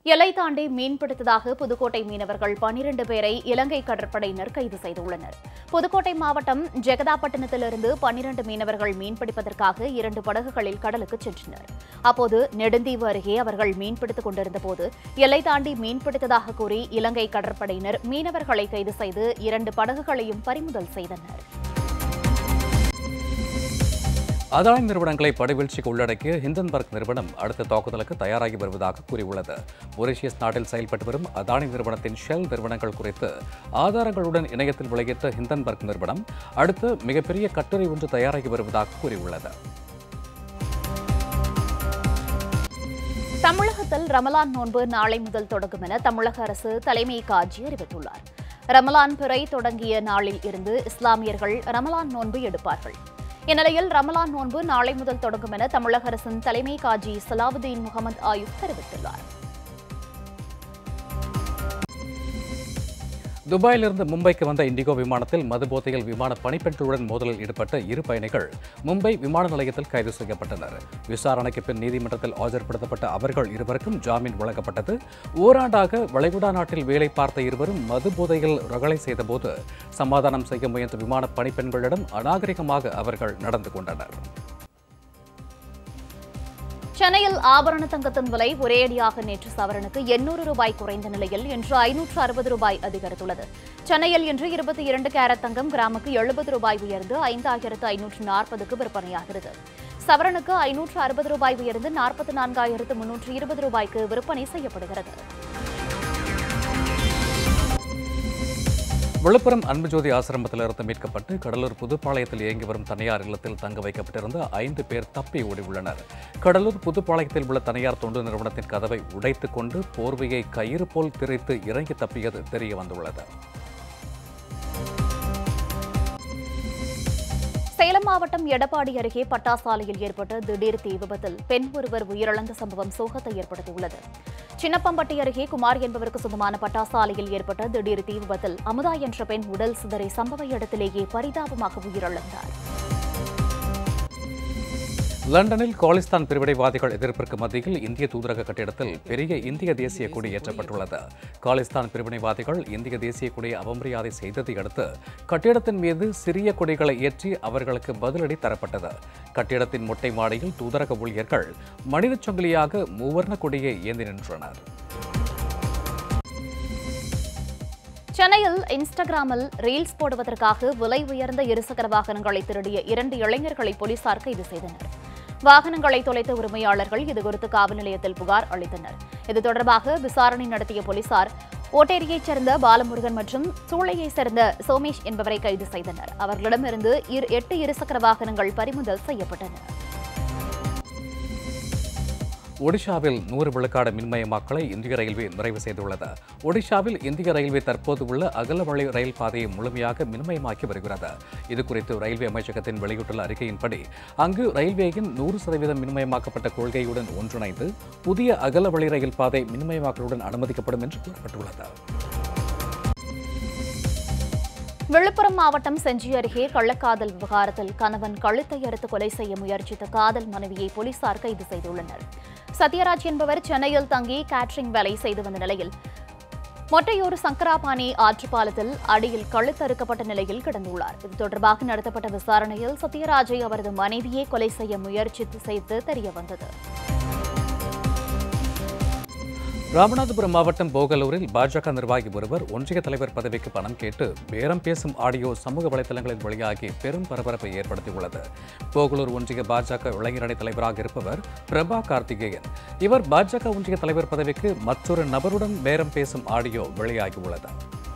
எல்லை தாண்டி மீன்பிடித்ததாக புதுக்கோட்டை மீனவர்கள் பனிரண்டு பேரை இலங்கை கடற்படையினர் கைது செய்துள்ளனர் புதுக்கோட்டை மாவட்டம் ஜெகதாப்பட்டினத்திலிருந்து பனிரண்டு மீனவர்கள் மீன்பிடிப்பதற்காக இரண்டு படகுகளில் கடலுக்கு சென்றனர் அப்போது நெடுந்தீவு அருகே அவர்கள் மீன்பிடித்துக் கொண்டிருந்தபோது எல்லை தாண்டி மீன்பிடித்ததாக கூறி இலங்கை கடற்படையினர் மீனவர்களை கைது செய்து இரண்டு படகுகளையும் பறிமுதல் செய்தனர் அதானி நிறுவனங்களை படுவீழ்ச்சிக்கு உள்ளடக்கிய ஹிந்தன்பர்க் நிறுவனம் அடுத்த தாக்குதலுக்கு தயாராகி வருவதாக கூறியுள்ளது மொரிஷியஸ் நாட்டில் செயல்பட்டு வரும் அதானி நிறுவனத்தின் ஷெல் நிறுவனங்கள் குறித்து ஆதாரங்களுடன் இணையத்தில் வெளியிட்ட ஹிந்தன்பர்க் நிறுவனம் அடுத்து மிகப்பெரிய கட்டுரை ஒன்று தயாராகி வருவதாக கூறியுள்ளது தமிழகத்தில் ரமலான் நோன்பு நாளை முதல் தொடங்கும் என தமிழக அரசு தலைமை காஜி அறிவித்துள்ளார் ரமலான் பிறை தொடங்கிய நாளில் இருந்து இஸ்லாமியர்கள் ரமலான் நோன்பு எடுப்பார்கள் இந்நிலையில் ரமலான் நோன்பு நாளை முதல் தொடங்கும் என தமிழக அரசின் தலைமை காஜி சலாவுதீன் முகமது ஆயுப் தெரிவித்துள்ளார் துபாயிலிருந்து மும்பைக்கு வந்த இண்டிகோ விமானத்தில் மதுபோதையில் விமான பணிப்பெண்களுடன் மோதலில் ஈடுபட்ட இரு பயணிகள் மும்பை விமான நிலையத்தில் கைது செய்யப்பட்டனர் விசாரணைக்கு பின் நீதிமன்றத்தில் ஆஜர்படுத்தப்பட்ட அவர்கள் இருவருக்கும் ஜாமீன் வழங்கப்பட்டது ஓராண்டாக வளைகுடா நாட்டில் வேலை பார்த்த இருவரும் மதுபோதையில் ரகளை செய்தபோது சமாதானம் செய்ய முயன்ற விமான பணிப்பெண்களிடம் அநாகரிகமாக அவர்கள் நடந்து கொண்டனர் சென்னையில் ஆபரண தங்கத்தின் விலை ஒரேயடியாக நேற்று சவரனுக்கு எண்ணூறு ரூபாய் குறைந்த நிலையில் இன்று ஐநூற்று அறுபது ரூபாய் அதிகரித்துள்ளது சென்னையில் இன்று இருபத்தி இரண்டு கேரட் தங்கம் கிராமுக்கு எழுபது ரூபாய் உயர்ந்து ஐந்தாயிரத்து ஐநூற்று நாற்பதுக்கு விற்பனையாகிறது சவரனுக்கு ஐநூற்று அறுபது ரூபாய் உயர்ந்து நாற்பத்தி நான்காயிரத்து முன்னூற்று இருபது ரூபாய்க்கு விற்பனை செய்யப்படுகிறது விழுப்புரம் அன்புஜோதி ஆசிரமத்திலிருந்து மீட்கப்பட்டு கடலூர் புதுப்பாளையத்தில் இயங்கி வரும் தனியார் இல்லத்தில் தங்க வைக்கப்பட்டிருந்த ஐந்து பேர் தப்பி ஓடியுள்ளனர் கடலூர் புதுப்பாளையத்தில் உள்ள தனியார் தொண்டு நிறுவனத்தின் கதவை உடைத்துக் கொண்டு போர்வையை கயிறு போல் திரைத்து இறங்கி தப்பியது தெரிய வந்துள்ளது சேலம் மாவட்டம் எடப்பாடி அருகே பட்டாசாலையில் ஏற்பட்ட திடீர் தீ விபத்தில் பெண் ஒருவர் உயிரிழந்த சம்பவம் சோகத்தை ஏற்படுத்தியுள்ளது சின்னப்பம்பட்டி அருகே குமார் என்பவருக்கு சொந்தமான பட்டாசாலையில் ஏற்பட்ட திடீர் தீ விபத்தில் அமுதா என்ற பெண் உடல் சிதறி சம்பவ இடத்திலேயே பரிதாபமாக உயிரிழந்தார் லண்டனில் காலிஸ்தான் பிரிவினைவாதிகள் எதிர்ப்பிற்கு மத்தியில் இந்திய தூதரக கட்டிடத்தில் பெரிய இந்திய தேசிய கொடி ஏற்றப்பட்டுள்ளது காலிஸ்தான் பிரிவினைவாதிகள் இந்திய தேசிய கொடியை அவமரியாதை செய்ததை அடுத்து கட்டிடத்தின் மீது சிறிய கொடிகளை ஏற்றி அவர்களுக்கு பதிலடி தரப்பட்டது கட்டிடத்தின் மொட்டை மாடியில் தூதரக ஊழியர்கள் மனிதச் சங்கிலியாக மூவர்ண கொடியை ஏந்தி நின்றனர் சென்னையில் இன்ஸ்டாகிராமில் ரீல்ஸ் போடுவதற்காக விலை உயர்ந்த இருசக்கர வாகனங்களை திருடிய இரண்டு இளைஞர்களை போலீசார் கைது செய்தனர் வாகனங்களை தொலைத்த உரிமையாளர்கள் இதுகுறித்து காவல் நிலையத்தில் புகார் அளித்தனர் இது தொடர்பாக விசாரணை நடத்திய போலீசார் ஓட்டேரியைச் சேர்ந்த பாலமுருகன் மற்றும் சூளையைச் சேர்ந்த சோமேஷ் என்பவரை கைது செய்தனர் அவர்களிடமிருந்து இரு எட்டு இருசக்கர வாகனங்கள் பறிமுதல் செய்யப்பட்டன ஒடிஷாவில் நூறு விழுக்காடு மின்மயமாக்கலை இந்திய ரயில்வே நிறைவு செய்துள்ளது ஒடிஷாவில் இந்திய ரயில்வே தற்போது உள்ள அகலவழி ரயில் பாதையை முழுமையாக மின்மயமாக்கி வருகிறது இதுகுறித்து ரயில்வே அமைச்சகத்தின் வெளியிட்டுள்ள அறிக்கையின்படி அங்கு ரயில்வேயின் நூறு சதவீதம் மின்மயமாக்கப்பட்ட கொள்கையுடன் ஒன்றிணைந்து புதிய அகலவழி ரயில் பாதை மின்மயமாக்கலுடன் அனுமதிக்கப்படும் என்று கூறப்பட்டுள்ளது விழுப்புரம் மாவட்டம் செஞ்சி அருகே கள்ளக்காதல் விவகாரத்தில் கணவன் கழுத்தை அறுத்து கொலை செய்ய முயற்சித்த காதல் மனைவியை போலீசார் கைது செய்துள்ளனர் சத்யராஜ் என்பவர் சென்னையில் தங்கி கேட்டரிங் வேலை செய்து வந்த நிலையில் மொட்டையூர் சங்கராபாணி ஆற்றுப்பாலத்தில் அடியில் கழுத்தறுக்கப்பட்ட நிலையில் கிடந்துள்ளார் இது தொடர்பாக நடத்தப்பட்ட விசாரணையில் சத்யராஜை அவரது மனைவியே கொலை செய்ய முயற்சித்து செய்து தெரியவந்தது ராமநாதபுரம் மாவட்டம் போகலூரில் பாஜக நிர்வாகி ஒருவர் ஒன்றிய தலைவர் பதவிக்கு பணம் கேட்டு பேரம் பேசும் ஆடியோ சமூக வலைதளங்களில் வெளியாகி பெரும் பரபரப்பை ஏற்படுத்தியுள்ளது போகலூர் ஒன்றிய பாஜக இளைஞரணி தலைவராக இருப்பவர் பிரபா கார்த்திகேயன் இவர் பாஜக ஒன்றிய தலைவர் பதவிக்கு மற்றொரு நபருடன் பேரம் பேசும் ஆடியோ வெளியாகியுள்ளது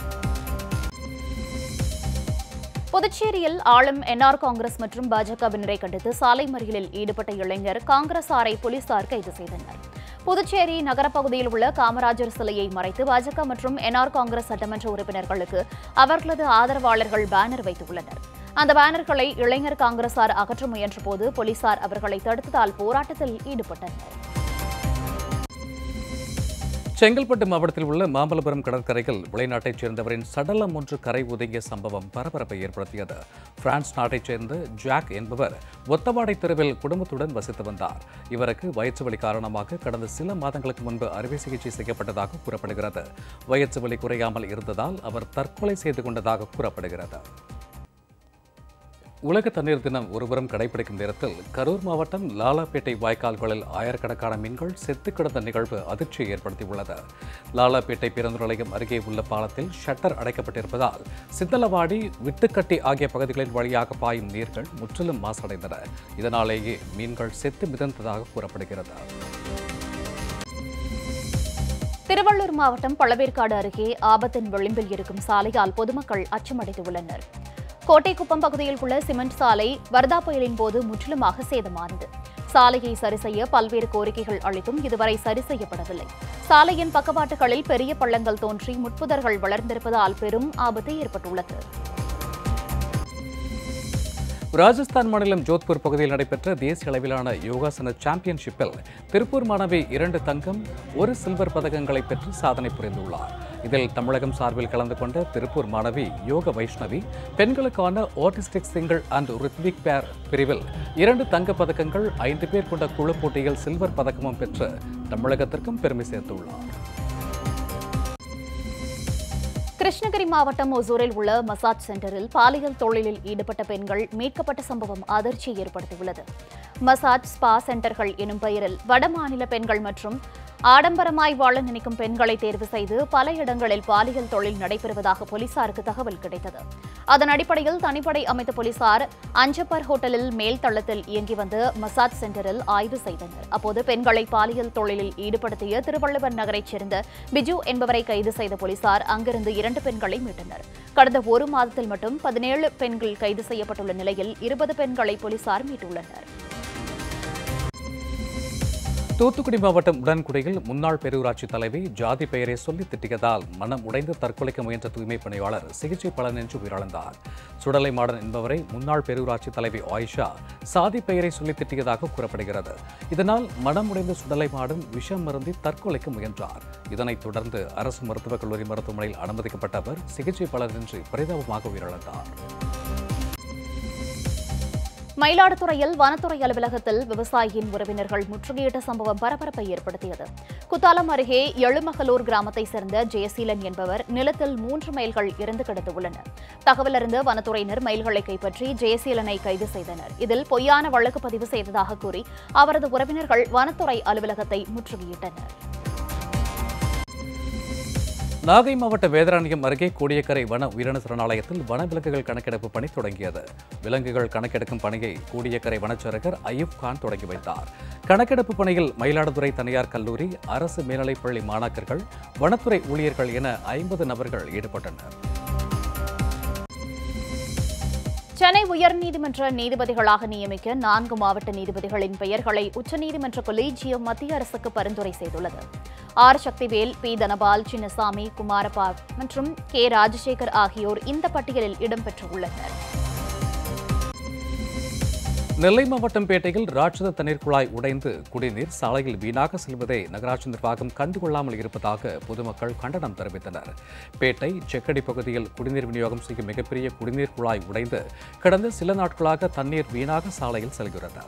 புதுச்சேரியில் ஆளும் என்ஆர் காங்கிரஸ் மற்றும் பாஜகவினரை கண்டித்து சாலை மறியலில் ஈடுபட்ட இளைஞர் காங்கிரசாரை போலீசார் கைது செய்தனர் புதுச்சேரி நகரப்பகுதியில் உள்ள காமராஜர் சிலையை மறைத்து பாஜக மற்றும் என்ஆர் காங்கிரஸ் சட்டமன்ற உறுப்பினர்களுக்கு அவர்களது ஆதரவாளர்கள் பேனர் வைத்துள்ளனர் அந்த பேனர்களை இளைஞர் காங்கிரசார் அகற்ற முயன்றபோது போலீசார் அவர்களை தடுத்ததால் போராட்டத்தில் ஈடுபட்டனர் செங்கல்பட்டு மாவட்டத்தில் உள்ள மாமல்லபுரம் கடற்கரையில் வெளிநாட்டைச் சேர்ந்தவரின் சடலம் ஒன்று கரை ஒதுங்கிய சம்பவம் பரபரப்பை ஏற்படுத்தியது பிரான்ஸ் நாட்டைச் சேர்ந்த ஜாக் என்பவர் ஒத்தவாடை தெருவில் குடும்பத்துடன் வசித்து வந்தார் இவருக்கு வயிற்று வலி காரணமாக கடந்த சில மாதங்களுக்கு முன்பு அறுவை சிகிச்சை செய்யப்பட்டதாக கூறப்படுகிறது வயிற்று வலி குறையாமல் இருந்ததால் அவர் தற்கொலை செய்து கொண்டதாக கூறப்படுகிறது உலக தண்ணீர் தினம் ஒருபுறம் கடைபிடிக்கும் நேரத்தில் கரூர் மாவட்டம் லாலாப்பேட்டை வாய்க்கால்களில் ஆயிரக்கணக்கான மீன்கள் செத்து கிடந்த நிகழ்வு அதிர்ச்சியை ஏற்படுத்தியுள்ளது லாலாப்பேட்டை பேருந்து நிலையம் அருகே உள்ள பாலத்தில் ஷட்டர் அடைக்கப்பட்டிருப்பதால் சித்தலவாடி விட்டுக்கட்டி ஆகிய பகுதிகளின் வழியாக பாயும் நீர்கள் முற்றிலும் மாசடைந்தன இதனாலேயே மீன்கள் செத்து மிதந்ததாக கூறப்படுகிறது திருவள்ளூர் மாவட்டம் பழவேற்காடு அருகே ஆபத்தின் விளிம்பில் இருக்கும் சாலையால் பொதுமக்கள் அச்சமடைந்து உள்ளனர் கோட்டைக்குப்பம் பகுதியில் உள்ள சிமெண்ட் சாலை வர்தா புயலின் போது முற்றிலுமாக சேதமானது சாலையை சரி செய்ய பல்வேறு கோரிக்கைகள் அளித்தும் இதுவரை சரி செய்யப்படவில்லை சாலையின் பக்கவாட்டுகளில் பெரிய பள்ளங்கள் தோன்றி முட்புதர்கள் வளர்ந்திருப்பதால் பெரும் ஆபத்து ஏற்பட்டுள்ளது ராஜஸ்தான் மாநிலம் ஜோத்பூர் பகுதியில் நடைபெற்ற தேசிய அளவிலான யோகாசன சாம்பியன்ஷிப்பில் திருப்பூர் மாணவி இரண்டு தங்கம் ஒரு சில்வர் பதக்கங்களை பெற்று சாதனை புரிந்துள்ளார் இதில் தமிழகம் சார்பில் கலந்து கொண்ட திருப்பூர் மாணவி யோக வைஷ்ணவி பெண்களுக்கான ஆர்டிஸ்டிக் சிங்கிள் அண்ட் ரித்விக் பேர் பிரிவில் இரண்டு தங்கப் பதக்கங்கள் ஐந்து பேர் கொண்ட குழு போட்டியில் சில்வர் பதக்கமும் பெற்று தமிழகத்திற்கும் பெருமை சேர்த்துள்ளார் கிருஷ்ணகிரி மாவட்டம் ஒசூரில் உள்ள மசாஜ் சென்டரில் பாலியல் தொழிலில் ஈடுபட்ட பெண்கள் மீட்கப்பட்ட சம்பவம் அதிர்ச்சியை ஏற்படுத்தியுள்ளது மசாஜ் ஸ்பா சென்டர்கள் எனும் பெயரில் வடமாநில பெண்கள் மற்றும் ஆடம்பரமாய் வாழ நினைக்கும் பெண்களை தேர்வு செய்து பல இடங்களில் பாலியல் தொழில் நடைபெறுவதாக போலீசாருக்கு தகவல் கிடைத்தது அதன் அடிப்படையில் தனிப்படை அமைத்த போலீசார் அஞ்சப்பர் ஹோட்டலில் மேல் தளத்தில் இயங்கி வந்த மசாஜ் சென்டரில் ஆய்வு செய்தனர் அப்போது பெண்களை பாலியல் தொழிலில் ஈடுபடுத்திய திருவள்ளுவர் நகரைச் சேர்ந்த பிஜு என்பவரை கைது செய்த போலீசார் அங்கிருந்து இரண்டு பெண்களை மீட்டனர் கடந்த ஒரு மாதத்தில் மட்டும் பதினேழு பெண்கள் கைது செய்யப்பட்டுள்ள நிலையில் இருபது பெண்களை போலீசார் மீட்டுள்ளனர் தூத்துக்குடி மாவட்டம் உடன்குடியில் முன்னாள் பேரூராட்சி தலைவி ஜாதி பெயரை சொல்லி திட்டியதால் மனம் உடைந்து தற்கொலைக்க முயன்ற தூய்மை பணியாளர் சிகிச்சை பலனின்றி உயிரிழந்தார் சுடலை மாடன் என்பவரை முன்னாள் பேரூராட்சி தலைவி ஆயிஷா சாதி பெயரை சொல்லி திட்டியதாக கூறப்படுகிறது இதனால் மனம் உடைந்த சுடலை மாடன் விஷம் மருந்தி தற்கொலைக்க முயன்றார் இதனைத் தொடர்ந்து அரசு மருத்துவக் கல்லூரி மருத்துவமனையில் அனுமதிக்கப்பட்ட அவர் சிகிச்சை பலனின்றி பரிதாபமாக உயிரிழந்தார் மயிலாடுதுறையில் வனத்துறை அலுவலகத்தில் விவசாயியின் உறவினர்கள் முற்றுகையிட்ட சம்பவம் பரபரப்பை ஏற்படுத்தியது குத்தாலம் அருகே எழுமகலூர் கிராமத்தைச் சேர்ந்த ஜெயசீலன் என்பவர் நிலத்தில் மூன்று மயில்கள் இறந்து கிடந்து உள்ளன தகவல் அறிந்த வனத்துறையினர் மயில்களை கைப்பற்றி ஜெயசீலனை கைது செய்தனர் இதில் பொய்யான வழக்கு பதிவு செய்ததாக கூறி அவரது உறவினர்கள் வனத்துறை அலுவலகத்தை முற்றுகையிட்டனர் நாகை மாவட்ட வேதாரண்யம் அருகே கோடியக்கரை வன உயிரின சரணாலயத்தில் வனவிலங்குகள் கணக்கெடுப்பு பணி தொடங்கியது விலங்குகள் கணக்கெடுக்கும் பணியை கோடியக்கரை வனச்சரகர் அயூப் கான் தொடங்கி வைத்தார் கணக்கெடுப்பு பணியில் மயிலாடுதுறை தனியார் கல்லூரி அரசு மேல்நிலைப்பள்ளி மாணாக்கர்கள் வனத்துறை ஊழியர்கள் என ஐம்பது நபர்கள் ஈடுபட்டனர் சென்னை உயர்நீதிமன்ற நீதிபதிகளாக நியமிக்க நான்கு மாவட்ட நீதிபதிகளின் பெயர்களை உச்சநீதிமன்ற கொலீஜியம் மத்திய அரசுக்கு பரிந்துரை செய்துள்ளது ஆர் சக்திவேல் பி தனபால் சின்னசாமி குமாரபால் மற்றும் கே ராஜசேகர் ஆகியோர் இந்த பட்டியலில் இடம்பெற்றுள்ளனர் நெல்லை மாவட்டம் பேட்டையில் ராட்சத தண்ணீர் குழாய் உடைந்து குடிநீர் சாலையில் வீணாக செல்வதை நகராட்சி நிர்வாகம் கண்டுகொள்ளாமல் இருப்பதாக பொதுமக்கள் கண்டனம் தெரிவித்தனர் பேட்டை செக்கடி பகுதியில் குடிநீர் விநியோகம் செய்யும் மிகப்பெரிய குடிநீர் குழாய் உடைந்து கடந்த சில நாட்களாக தண்ணீர் வீணாக சாலையில் செல்கிறது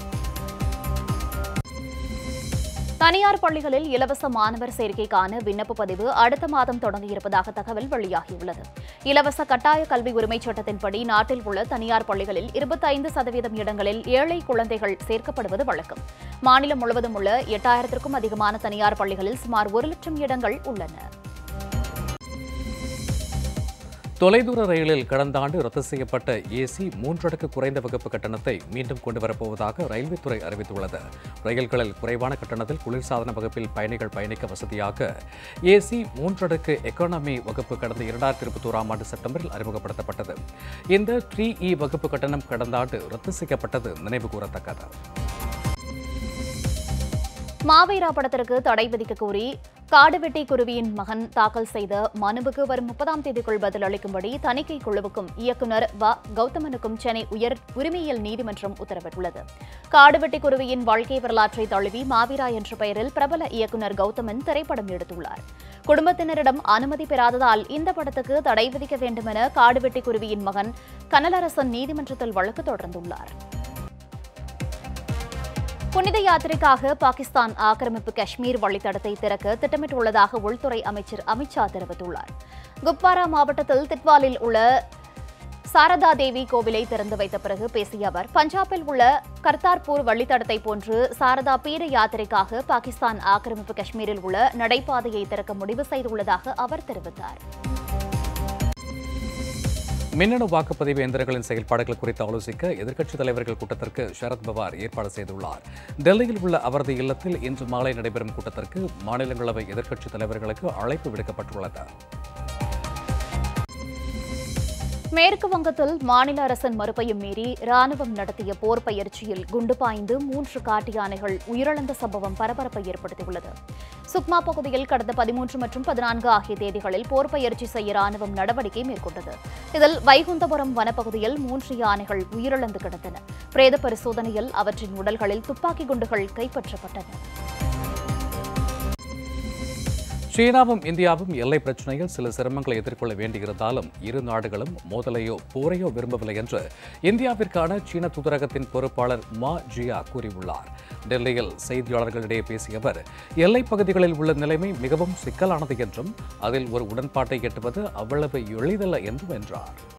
தனியார் பள்ளிகளில் இலவச மாணவர் சேர்க்கைக்கான விண்ணப்ப பதிவு அடுத்த மாதம் தொடங்கியிருப்பதாக தகவல் வெளியாகியுள்ளது இலவச கட்டாய கல்வி உரிமைச் சட்டத்தின்படி நாட்டில் உள்ள தனியார் பள்ளிகளில் இருபத்தைந்து சதவீதம் இடங்களில் ஏழை குழந்தைகள் சேர்க்கப்படுவது வழக்கம் மாநிலம் முழுவதும் உள்ள எட்டாயிரத்திற்கும் அதிகமான தனியார் பள்ளிகளில் சுமார் ஒரு லட்சம் இடங்கள் உள்ளன தொலைதூர ரயிலில் கடந்த ஆண்டு ரத்து செய்யப்பட்ட ஏசி மூன்றடுக்கு குறைந்த வகுப்பு கட்டணத்தை மீண்டும் கொண்டு வரப்போவதாக ரயில்வே துறை அறிவித்துள்ளது ரயில்களில் குறைவான கட்டணத்தில் குளிர்சாதன வகுப்பில் பயணிகள் பயணிக்க வசதியாக ஏசி மூன்றடுக்கு எக்கானமி வகுப்பு கடந்த இரண்டாயிரத்தி இருபத்தோராம் ஆண்டு செப்டம்பரில் அறிமுகப்படுத்தப்பட்டது இந்த த்ரீ இ வகுப்பு கட்டணம் கடந்த ஆண்டு ரத்து செய்யப்பட்டது நினைவு கூறத்தக்கது மாவீரா படத்திற்கு தடை விதிக்க கோரி காடுவெட்டி குருவியின் மகன் தாக்கல் செய்த மனுவுக்கு வரும் முப்பதாம் தேதிக்குள் பதில் அளிக்கும்படி தணிக்கை குழுவுக்கும் இயக்குநர் வ கௌதமனுக்கும் சென்னை உயர் உரிமையியல் நீதிமன்றம் உத்தரவிட்டுள்ளது காடுவெட்டி குருவியின் வாழ்க்கை வரலாற்றை தழுவி மாவீரா என்ற பெயரில் பிரபல இயக்குநர் கௌதமன் திரைப்படம் எடுத்துள்ளார் குடும்பத்தினரிடம் அனுமதி பெறாததால் இந்த படத்துக்கு தடை விதிக்க வேண்டுமென காடுவெட்டி குருவியின் மகன் கனலரசன் நீதிமன்றத்தில் வழக்கு தொடர்ந்துள்ளார் புனித யாத்திரைக்காக பாகிஸ்தான் ஆக்கிரமிப்பு காஷ்மீர் வழித்தடத்தை திறக்க திட்டமிட்டுள்ளதாக உள்துறை அமைச்சர் அமித்ஷா தெரிவித்துள்ளார் குப்வாரா மாவட்டத்தில் திட்வாலில் உள்ள சாரதா தேவி கோவிலை திறந்து வைத்த பிறகு பேசிய அவர் பஞ்சாபில் உள்ள கர்த்தார்பூர் வழித்தடத்தை போன்று சாரதா பீட யாத்திரைக்காக பாகிஸ்தான் ஆக்கிரமிப்பு காஷ்மீரில் உள்ள நடைபாதையை திறக்க முடிவு செய்துள்ளதாக அவர் தெரிவித்தார் மின்னணு வாக்குப்பதிவு எந்திரங்களின் செயல்பாடுகள் குறித்து ஆலோசிக்க எதிர்க்கட்சித் தலைவர்கள் கூட்டத்திற்கு சரத் பவார் ஏற்பாடு செய்துள்ளார் டெல்லியில் உள்ள அவரது இல்லத்தில் இன்று மாலை நடைபெறும் கூட்டத்திற்கு மாநிலங்களவை எதிர்க்கட்சித் தலைவர்களுக்கு அழைப்பு விடுக்கப்பட்டுள்ளது மேற்கு வங்கத்தில் மாநில அரசின் மறுப்பையும் மீறி ராணுவம் நடத்திய போர் பயிற்சியில் குண்டு பாய்ந்து மூன்று காட்டு யானைகள் உயிரிழந்த சம்பவம் பரபரப்பை ஏற்படுத்தியுள்ளது சுக்மா பகுதியில் கடந்த பதிமூன்று மற்றும் பதினான்கு ஆகிய தேதிகளில் போர் பயிற்சி செய்ய ராணுவம் நடவடிக்கை மேற்கொண்டது இதில் வைகுந்தபுரம் வனப்பகுதியில் மூன்று யானைகள் உயிரிழந்து கிடந்தன பிரேத பரிசோதனையில் அவற்றின் உடல்களில் துப்பாக்கி குண்டுகள் கைப்பற்றப்பட்டன சீனாவும் இந்தியாவும் எல்லை பிரச்சனையில் சில சிரமங்களை எதிர்கொள்ள வேண்டியிருந்தாலும் இரு நாடுகளும் மோதலையோ போரையோ விரும்பவில்லை என்று இந்தியாவிற்கான சீன தூதரகத்தின் பொறுப்பாளர் மா ஜியா கூறியுள்ளார் டெல்லியில் செய்தியாளர்களிடையே பேசிய அவர் எல்லைப் பகுதிகளில் உள்ள நிலைமை மிகவும் சிக்கலானது என்றும் அதில் ஒரு உடன்பாட்டை எட்டுவது அவ்வளவு எளிதல்ல என்றும் என்றார்